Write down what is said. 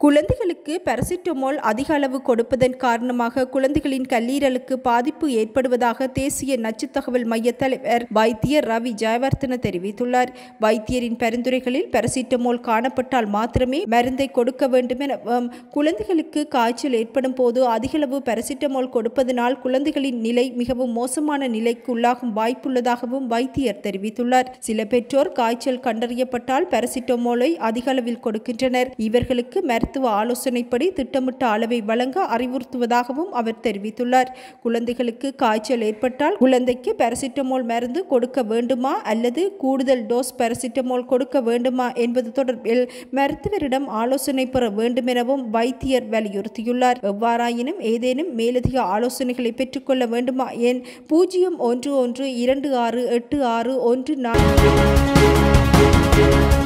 குழந்தைகளுக்கு பாராசிட்டமோல் அதிக அளவு கொடுப்பதன் காரணமாக குழந்தைகளின் கல்லீரலுக்கு பாதிப்பு ஏற்படுவதாக தேசிய நச்சுத் தகவல் மைய தலைவர் வைத்தியர் ரவி ஜெயவர்தன தெரிவித்துள்ளார் வைத்தியரின் பரிந்துரைகளில் பாராசிட்டமோல் காணப்பட்டால் மாத்திரமே மருந்தை கொடுக்க வேண்டும் எனவும் குழந்தைகளுக்கு காய்ச்சல் ஏற்படும் போது அதிகளவு பாராசிட்டமோல் கொடுப்பதனால் குழந்தைகளின் நிலை மிகவும் மோசமான நிலைக்கு உள்ளாகும் வாய்ப்புள்ளதாகவும் வைத்தியர் தெரிவித்துள்ளார் சில பெற்றோர் காய்ச்சல் கண்டறியப்பட்டால் பாராசிட்டமோலை அதிக அளவில் கொடுக்கின்றனர் இவர்களுக்கு மருத்துவ ஆலோசனைப்படி திட்டமிட்ட அளவை வழங்க அறிவுறுத்துவதாகவும் அவர் தெரிவித்துள்ளார் குழந்தைகளுக்கு காய்ச்சல் ஏற்பட்டால் குழந்தைக்கு பாராசிட்டமோல் மருந்து கொடுக்க வேண்டுமா அல்லது கூடுதல் டோஸ் பாராசிட்டமோல் கொடுக்க வேண்டுமா என்பது தொடர்பில் மருத்துவரிடம் ஆலோசனை பெற வேண்டும் எனவும் வைத்தியர் வலியுறுத்தியுள்ளார் எவ்வாறாயினும் ஏதேனும் மேலதிக ஆலோசனைகளை பெற்றுக்கொள்ள வேண்டுமா என் பூஜ்ஜியம் ஒன்று ஒன்று இரண்டு ஆறு எட்டு ஆறு ஒன்று நான்கு